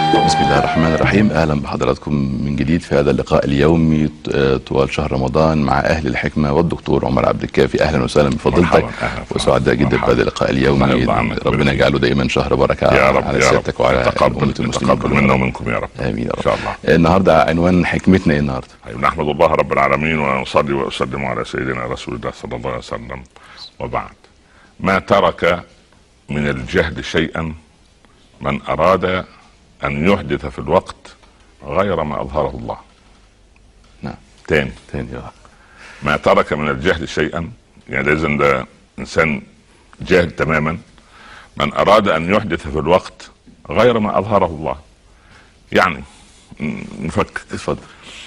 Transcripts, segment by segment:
بسم الله الرحمن الرحيم اهلا بحضراتكم من جديد في هذا اللقاء اليومي طوال شهر رمضان مع اهل الحكمه والدكتور عمر عبد الكافي اهلا وسهلا بفضيلتك مرحبا، أهلا وسعداء جدا مرحبا. بهذا اللقاء اليومي الله يرضى عنك. ربنا يجعله دايما شهر بركه يا رب على يا رب سيادتك وعلى تقبل امه المسلمين تقبل كلهم. منا ومنكم يا رب امين يا ان رب شاء الله النهارده عنوان حكمتنا ايه النهارده طيب نحمد الله رب العالمين ونصلي واسلم على سيدنا رسول الله صلى الله عليه وسلم وبعد ما ترك من الجهل شيئا من اراد ان يحدث في الوقت غير ما اظهره الله نعم تاني تاني آه. ما ترك من الجهل شيئا يعني ده اذا ده انسان جاهل تماما من اراد ان يحدث في الوقت غير ما اظهره الله يعني م- نفكر اتفضل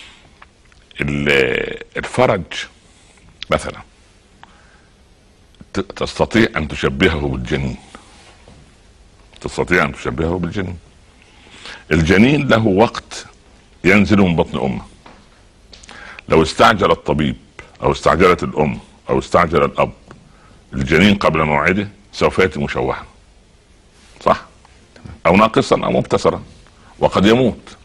ال- الفرج مثلا ت- تستطيع ان تشبهه بالجنين تستطيع ان تشبهه بالجنين الجنين له وقت ينزل من بطن امه لو استعجل الطبيب او استعجلت الام او استعجل الاب الجنين قبل موعده سوف ياتي مشوها صح او ناقصا او مبتسرا وقد يموت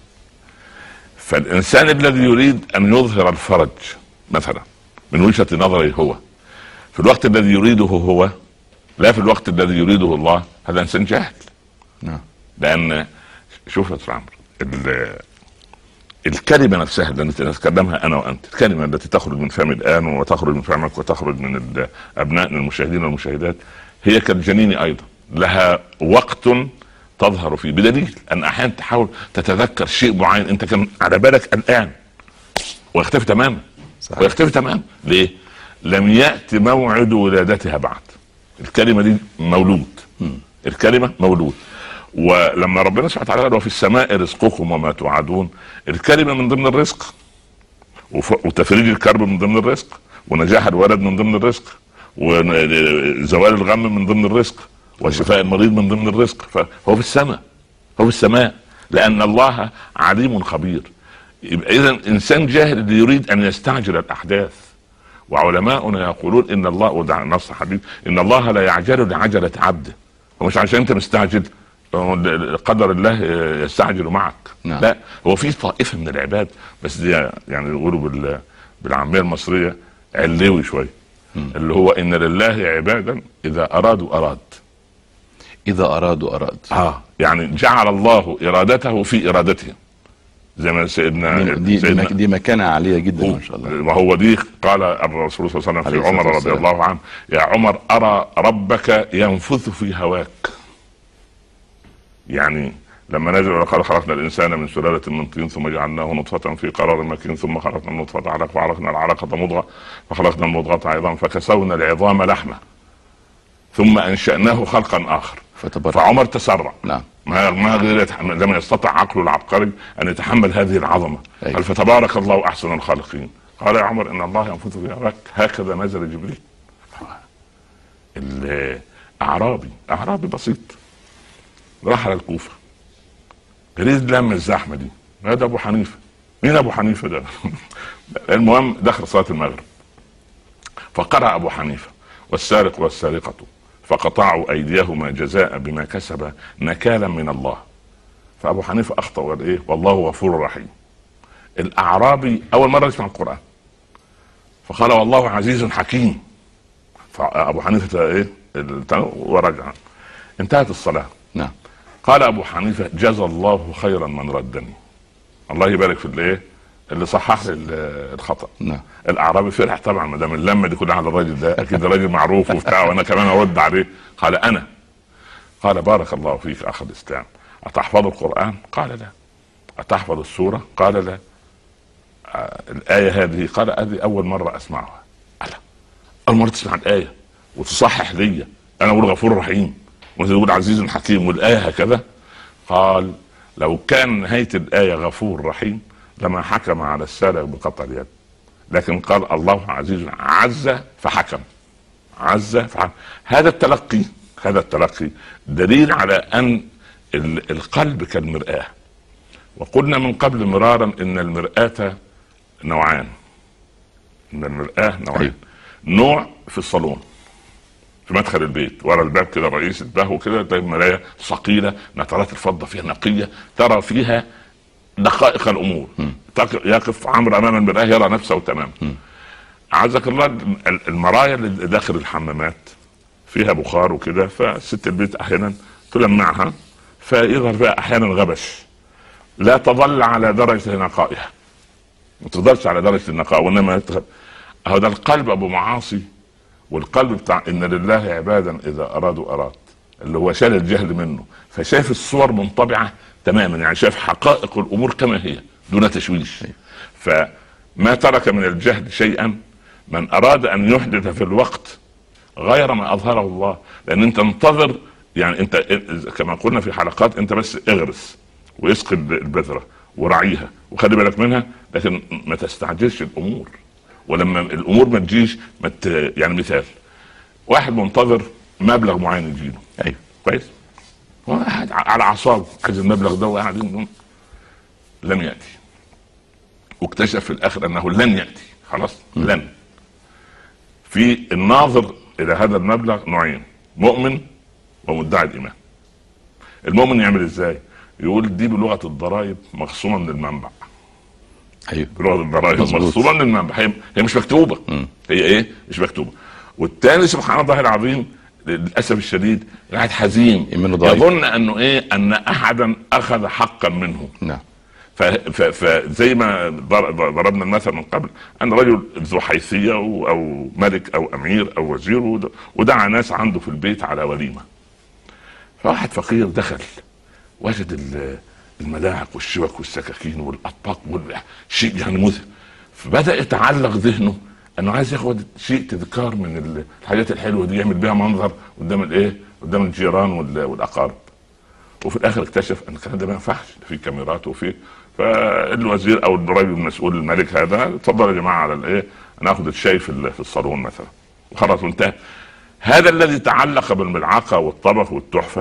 فالانسان الذي يريد ان يظهر الفرج مثلا من وجهه نظره هو في الوقت الذي يريده هو لا في الوقت الذي يريده الله هذا انسان جاهل نعم لان شوف يا استاذ عمرو ال- الكلمه نفسها التي نتكلمها انا وانت الكلمه التي تخرج من فم الان وتخرج من فمك وتخرج من ال- ابنائنا المشاهدين والمشاهدات هي كالجنين ايضا لها وقت تظهر فيه بدليل ان احيانا تحاول تتذكر شيء معين انت كان على بالك الان ويختفي تماما صحيح. ويختفي تماما ليه؟ لم ياتي موعد ولادتها بعد الكلمه دي مولود الكلمه مولود ولما ربنا سبحانه وتعالى قال وفي السماء رزقكم وما توعدون الكلمه من ضمن الرزق وف- وتفريج الكرب من ضمن الرزق ونجاح الولد من ضمن الرزق وزوال الغم من ضمن الرزق وشفاء المريض من ضمن الرزق فهو في السماء هو في السماء لان الله عليم خبير يبقى اذا انسان جاهل اللي يريد ان يستعجل الاحداث وعلماؤنا يقولون ان الله وده نص حديث ان الله لا يعجل لعجله عبده ومش عشان انت مستعجل هو قدر الله يستعجل معك نعم. لا هو في طائفه من العباد بس دي يعني يقولوا بال بالعاميه المصريه علوي شويه اللي هو ان لله عبادا اذا ارادوا اراد اذا ارادوا اراد اه يعني جعل الله ارادته في ارادتهم زي ما سيدنا دي, دي, سيدنا دي مكانه عاليه جدا ما شاء الله ما هو دي قال الرسول صلى الله عليه وسلم عليه في عمر الصلاة رضي والسلام. الله عنه يا عمر ارى ربك ينفث في هواك يعني لما نزل ولقد خلقنا الانسان من سلاله من طين ثم جعلناه نطفه في قرار مكين ثم خلقنا النطفه علقه وعلقنا العلقه مضغه فخلقنا المضغه عظام فكسونا العظام لحمه ثم انشاناه خلقا اخر فتبارك فعمر تسرع نعم ما ما قدر يتحمل لم يستطع عقله العبقري ان يتحمل هذه العظمه أيوة. قال فتبارك الله احسن الخالقين قال يا عمر ان الله ينفث في هواك هكذا نزل جبريل الاعرابي اعرابي بسيط راح على الكوفه يريد لم الزحمه دي هذا ابو حنيفه مين ابو حنيفه ده المهم دخل صلاه المغرب فقرأ ابو حنيفه والسارق والسارقه فقطعوا ايديهما جزاء بما كسب نكالا من الله فابو حنيفه اخطا وقال ايه والله غفور رحيم الاعرابي اول مره يسمع القران فقال والله عزيز حكيم فابو حنيفه ايه الت- ورجع انتهت الصلاه نعم قال ابو حنيفه جزى الله خيرا من ردني الله يبارك في الايه اللي صحح لي ال- الخطا نعم الاعرابي فرح طبعا ما دام اللمه دي كلها على الراجل ده اكيد راجل معروف وبتاع وانا كمان ارد عليه قال انا قال بارك الله فيك اخ الاسلام اتحفظ القران قال لا اتحفظ السوره قال لا آه الايه هذه قال هذه اول مره اسمعها قال اول مره تسمع الايه وتصحح لي انا اقول غفور رحيم وانت تقول عزيز حكيم والايه هكذا قال لو كان نهايه الايه غفور رحيم لما حكم على السارق بقطع اليد لكن قال الله عزيز عز فحكم عز فحكم هذا التلقي هذا التلقي دليل على ان ال- القلب كالمرآة وقلنا من قبل مرارا ان المرآة نوعان ان المرآة نوعين أيوة. نوع في الصالون في مدخل البيت ورا الباب كده رئيس البهو كده تلاقي مرايه ثقيله نترات الفضه فيها نقيه ترى فيها دقائق الامور تق- يقف عمرو امام المراه يرى نفسه تماما عزك الله ال- المرايا اللي داخل الحمامات فيها بخار وكده فست البيت احيانا تلمعها فيظهر فيها احيانا غبش لا تظل على درجه نقائها ما تقدرش على درجه النقاء وانما يتغ- هو ده القلب ابو معاصي والقلب بتاع ان لله عبادا اذا ارادوا اراد اللي هو شال الجهل منه فشاف الصور منطبعه تماما يعني شاف حقائق الامور كما هي دون تشويش فما ترك من الجهل شيئا من اراد ان يحدث في الوقت غير ما اظهره الله لان انت انتظر يعني انت كما قلنا في حلقات انت بس اغرس واسقي البذره وراعيها وخلي بالك منها لكن ما تستعجلش الامور ولما الامور ما تجيش ما ت... يعني مثال واحد منتظر مبلغ معين يجيله ايوه كويس هو قاعد على اعصابه عايز المبلغ ده وقاعد يقول لم ياتي واكتشف في الاخر انه لن ياتي خلاص لن في الناظر الى هذا المبلغ نوعين مؤمن ومدعي الايمان المؤمن يعمل ازاي يقول دي بلغه الضرائب مخصومه من المنبع ايوه بلغه الضرائب مظبوط. مخصومه من المنبع هي, هي مش مكتوبه مم. هي ايه مش مكتوبه والتاني سبحان الله العظيم للاسف الشديد قاعد حزين إيمانه ضعيف. يظن انه ايه ان احدا اخذ حقا منه نعم ف- ف- فزي ما ضر- ضربنا المثل من قبل ان رجل ذو حيثيه او أو ملك او امير او وزير ود- ودعا ناس عنده في البيت على وليمه فواحد فقير دخل وجد ال- الملاعق والشوك والسكاكين والاطباق والشيء يعني مذهل فبدا يتعلق ذهنه انه عايز ياخد شيء تذكار من ال- الحاجات الحلوه دي يعمل بيها منظر قدام الايه قدام الجيران وال- والاقارب وفي الاخر اكتشف ان الكلام ده ما ينفعش في كاميرات وفي فالوزير او الراجل المسؤول الملك هذا اتفضل يا جماعه على الايه ناخد الشاي في ال- في الصالون مثلا وخلاص وانتهى هذا الذي تعلق بالملعقه والطبخ والتحفه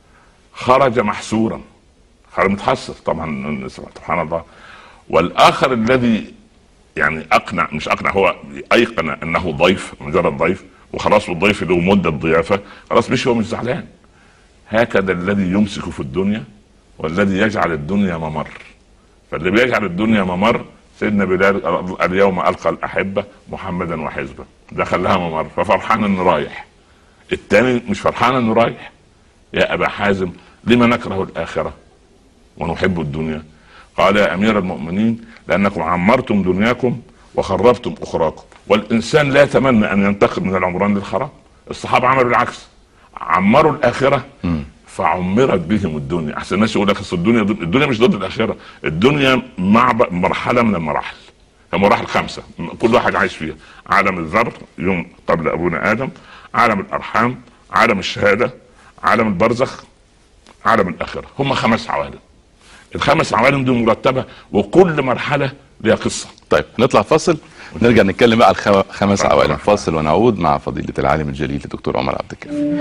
خرج محسورا خرج متحسر طبعا سبحان الله والاخر الذي يعني اقنع مش اقنع هو ايقن انه ضيف مجرد ضيف وخلاص والضيف له مده ضيافه خلاص مش هو مش زعلان هكذا الذي يمسك في الدنيا والذي يجعل الدنيا ممر فاللي بيجعل الدنيا ممر سيدنا بلال اليوم القى الاحبه محمدا وحزبه دخل لها ممر ففرحان انه رايح الثاني مش فرحان انه رايح يا ابا حازم لما نكره الاخره ونحب الدنيا قال يا امير المؤمنين لانكم عمرتم دنياكم وخربتم اخراكم والانسان لا يتمنى ان ينتقل من العمران للخراب الصحابه عملوا العكس عمروا الاخره فعمرت بهم الدنيا احسن الناس يقول لك أصل الدنيا ضد الدنيا مش ضد الاخره الدنيا مع مرحله من المراحل مراحل خمسه كل واحد عايش فيها عالم الذر يوم قبل ابونا ادم عالم الارحام عالم الشهاده عالم البرزخ عالم الاخره هم خمس عوالم الخمس عوالم دي مرتبه وكل مرحله لها قصه طيب نطلع فاصل نرجع نتكلم بقى على الخمس طبعا. عوالم فاصل ونعود مع فضيلة العالم الجليل الدكتور عمر عبد الكافي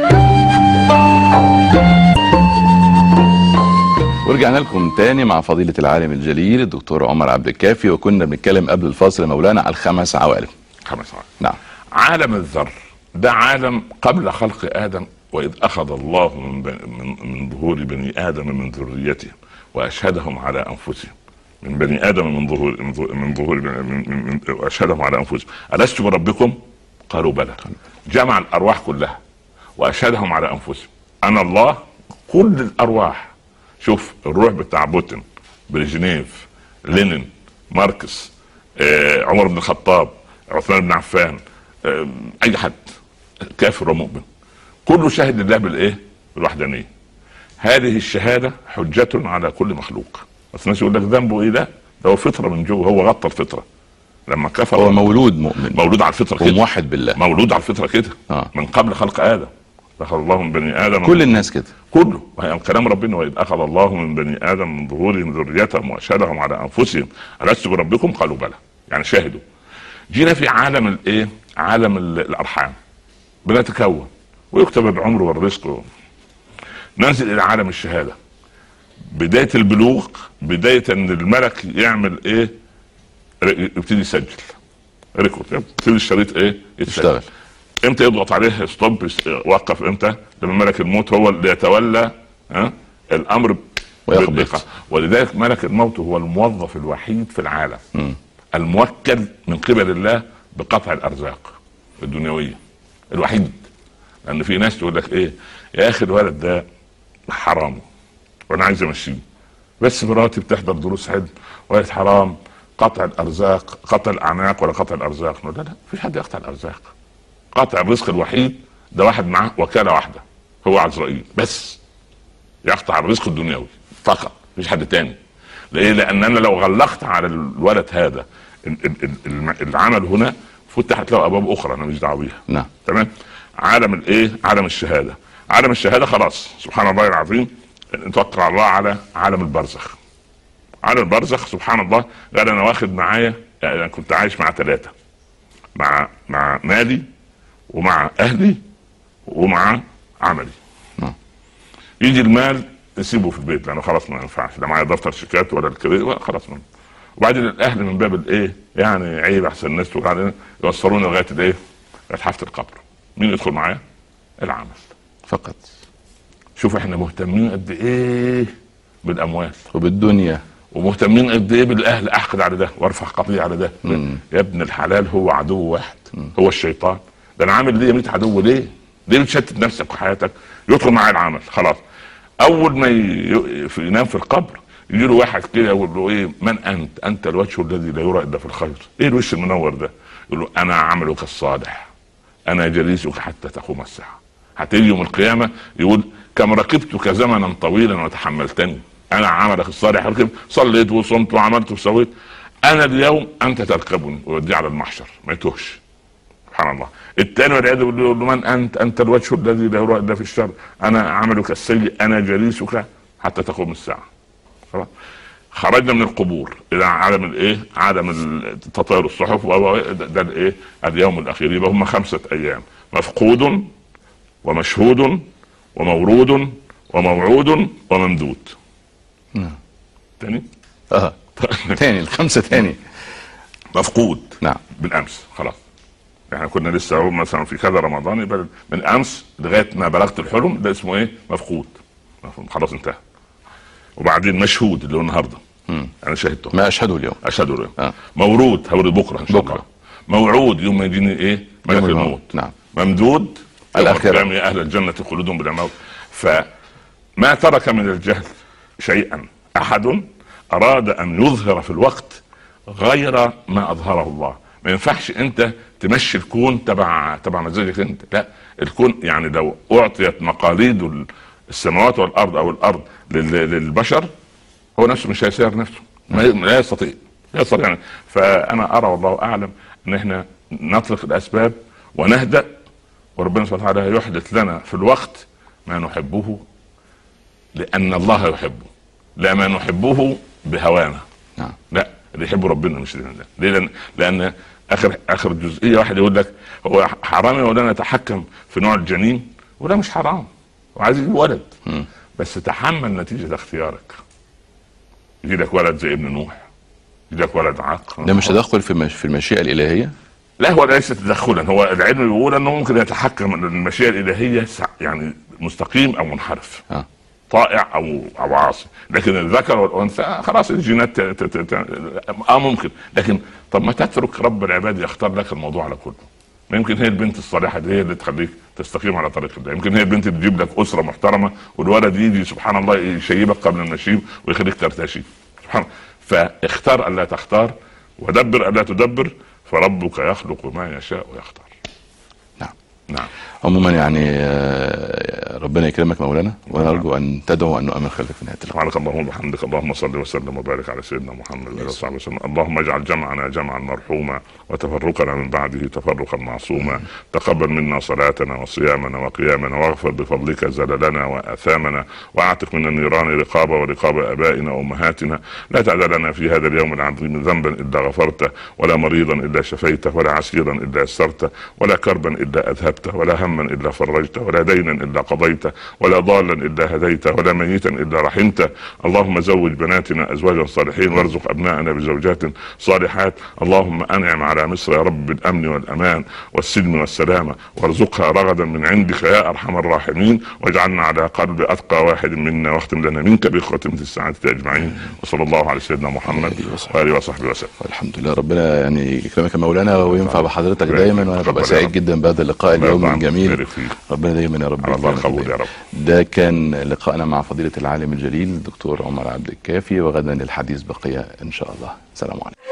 ورجعنا لكم تاني مع فضيلة العالم الجليل الدكتور عمر عبد الكافي وكنا بنتكلم قبل الفاصل يا مولانا على الخمس عوالم خمس عوالم نعم عالم الذر ده عالم قبل خلق ادم واذ اخذ الله من بن- من, من ظهور بني ادم من ذريتهم واشهدهم على انفسهم من بني ادم من ظهور من ظهور من ظهور من من من واشهدهم على انفسهم الست بربكم؟ قالوا بلى جمع الارواح كلها واشهدهم على انفسهم انا الله كل الارواح شوف الروح بتاع بوتين بريجنيف لينين ماركس آه، عمر بن الخطاب عثمان بن عفان آه، اي حد كافر ومؤمن كله شاهد لله بالايه؟ بالوحدانيه هذه الشهاده حجة على كل مخلوق بس الناس يقول لك ذنبه ايه ده؟ ده هو فطره من جوه هو غطى الفطره لما كفر هو مولود مؤمن مولود على الفطره كده وموحد بالله مولود على الفطره كده آه. من قبل خلق ادم دخل الله من بني ادم كل الناس كده كله وهي كلام ربنا واذ اخذ الله من بني ادم من ظهورهم ذريتهم واشهدهم على انفسهم الست بربكم قالوا بلى يعني شاهدوا جينا في عالم الايه عالم ال- الارحام بنتكون ويكتب العمر والرزق ننزل الى عالم الشهاده بدايه البلوغ بدايه ان الملك يعمل ايه ر- يبتدي يسجل ريكورد يبتدي الشريط ايه يتسجل اشتغل امتى يضغط عليه ستوب وقف امتى لما ملك الموت هو اللي يتولى ها الامر ويقبض. بالإيقاع. ولذلك ملك الموت هو الموظف الوحيد في العالم مم. الموكل من قبل الله بقطع الارزاق الدنيويه الوحيد لان في ناس تقول لك ايه يا اخي الولد ده حرام وانا عايز امشيه بس مراتي بتحضر دروس علم وقالت حرام قطع الارزاق قطع الاعناق ولا قطع الارزاق نقول لا لا مفيش حد يقطع الارزاق قطع الرزق الوحيد ده واحد معاه وكاله واحده هو عزرائيل بس يقطع الرزق الدنيوي فقط مفيش حد تاني ليه؟ لان انا لو غلقت على الولد هذا ال- ال- ال- الم- العمل هنا فتحت له ابواب اخرى انا مش دعوه بيها نعم تمام عالم الايه عالم الشهاده عالم الشهاده خلاص سبحان الله العظيم نتوكل على الله على عالم البرزخ عالم البرزخ سبحان الله قال انا واخد معايا يعني انا كنت عايش مع ثلاثه مع مع مالي ومع اهلي ومع عملي نعم. يجي المال نسيبه في البيت لانه خلاص ما ينفعش لا معايا دفتر شيكات ولا الكريدت خلاص ما وبعدين الاهل من باب الايه يعني عيب احسن الناس تقول علينا يوصلونا لغايه الايه؟ لغايه حافه القبر مين يدخل معايا؟ العمل فقط شوف احنا مهتمين قد ايه بالاموال وبالدنيا ومهتمين قد ايه بالاهل احقد على ده وارفع قضيه على ده مم. يا ابن الحلال هو عدو واحد هو الشيطان ده انا عامل ليه 100 عدو ليه؟ ليه بتشتت نفسك وحياتك؟ يدخل معايا العمل خلاص اول ما ي- في- ينام في القبر يجي له واحد كده يقول له ايه من انت؟ انت الوجه الذي لا يرى الا في الخير، ايه الوش المنور ده؟ يقول له انا عملك الصالح انا جليسك حتى تقوم الساعه هتيجي يوم القيامه يقول كم ركبتك زمنا طويلا وتحملتني انا عملك الصالح ركب صليت وصمت وعملت وسويت انا اليوم انت تركبني ويوديه على المحشر ما يتوهش سبحان الله الثاني والعياذ بالله يقول له من انت انت الوجه الذي لا يرى الا في الشر انا عملك السيء انا جليسك حتى تقوم الساعه خلاص خرجنا من القبور الى عالم الايه؟ عالم ال- تطاير الصحف و- ده ده الايه؟ اليوم الاخير يبقى هم خمسه ايام مفقود ومشهود ومورود وموعود وممدود نعم تاني اه تاني الخمسه تاني مفقود نعم بالامس خلاص احنا كنا لسه اهو مثلا في كذا رمضان يبقى من امس لغايه ما بلغت الحلم ده اسمه ايه؟ مفقود مفهوم. خلاص انتهى وبعدين مشهود اللي هو النهارده مم. انا شهدته ما اشهده اليوم اشهد له آه. مورود هورد بكره ان شاء بكرة. الله موعود يوم ما يجيني ايه؟ ملك يوم الموت الموت. نعم ممدود الآخرة. الآخرة يا أهل الجنة خلودهم بلا موت فما ترك من الجهل شيئا أحد أراد أن يظهر في الوقت غير ما أظهره الله ما ينفعش أنت تمشي الكون تبع تبع مزاجك أنت لا الكون يعني لو أعطيت مقاليد السماوات والأرض أو الأرض لل- للبشر هو نفسه مش هيسير نفسه ما لا يستطيع لا يستطيع يعني. فانا ارى والله اعلم ان احنا نطلق الاسباب ونهدأ وربنا سبحانه وتعالى يحدث لنا في الوقت ما نحبه لان الله يحبه لا ما نحبه بهوانا نعم لا اللي يحب ربنا مش لنا ليه لان لان اخر اخر جزئيه واحد يقول لك هو حرام ولا نتحكم في نوع الجنين ولا مش حرام وعايز يجيب ولد مم. بس تحمل نتيجه اختيارك يجي لك ولد زي ابن نوح يجي لك ولد عاق ده مش تدخل في مش في المشيئه الالهيه لا هو ليس تدخلا هو العلم بيقول انه ممكن يتحكم ان المشيئه الالهيه سع- يعني مستقيم او منحرف اه طائع او او عاصي لكن الذكر والانثى خلاص الجينات ت- ت- ت- ت- اه ممكن لكن طب ما تترك رب العباد يختار لك الموضوع على كله ما يمكن هي البنت الصالحه دي هي اللي تخليك تستقيم على طريق الله يمكن هي البنت اللي تجيب لك اسره محترمه والولد يجي سبحان الله يشيبك قبل المشيب ويخليك ترتشي سبحان الله فاختار الا تختار ودبر الا تدبر فربك يخلق ما يشاء ويختار نعم نعم عموما يعني آه، ربنا يكرمك مولانا وانا ارجو ان تدعو ان نؤمن خلفك في نهايه اللقاء سبحانك اللهم وبحمدك اللهم صل وسلم وبارك على سيدنا محمد وعلى اله وصحبه وسلم اللهم اجعل جمعنا جمعا مرحوما وتفرقنا من بعده تفرقا معصوما تقبل منا صلاتنا وصيامنا وقيامنا واغفر بفضلك زللنا واثامنا واعتق من النيران رقاب ورقاب ابائنا وامهاتنا لا تدع لنا في هذا اليوم العظيم ذنبا الا غفرته ولا مريضا الا شفيته ولا عسيرا الا يسرته ولا كربا الا اذهبته كتبته ولا هما الا فرجته ولا دينا الا قضيته ولا ضالا الا هديته ولا ميتا الا رحمته اللهم زوج بناتنا ازواجا صالحين وارزق ابنائنا بزوجات صالحات اللهم انعم على مصر يا رب بالامن والامان والسلم والسلامه وارزقها رغدا من عندك يا ارحم الراحمين واجعلنا على قلب اتقى واحد منا واختم لنا منك بخاتمه السعاده اجمعين وصلى الله على سيدنا محمد آله وصحبه. واله وصحبه وسلم الحمد لله ربنا يعني يكرمك يا مولانا وينفع بحضرتك يبارك دايما فيك. وانا اتفضل ببقى يا سعيد رب. جدا بهذا اللقاء الله اليومي يرضى عنك الجميل ويبارك فيك. ربنا دايما يا رب على الله يكرمك القبول ويبارك. يا رب. ده كان لقاءنا مع فضيلة العالم الجليل الدكتور عمر عبد الكافي وغدا الحديث بقية إن شاء الله سلام عليكم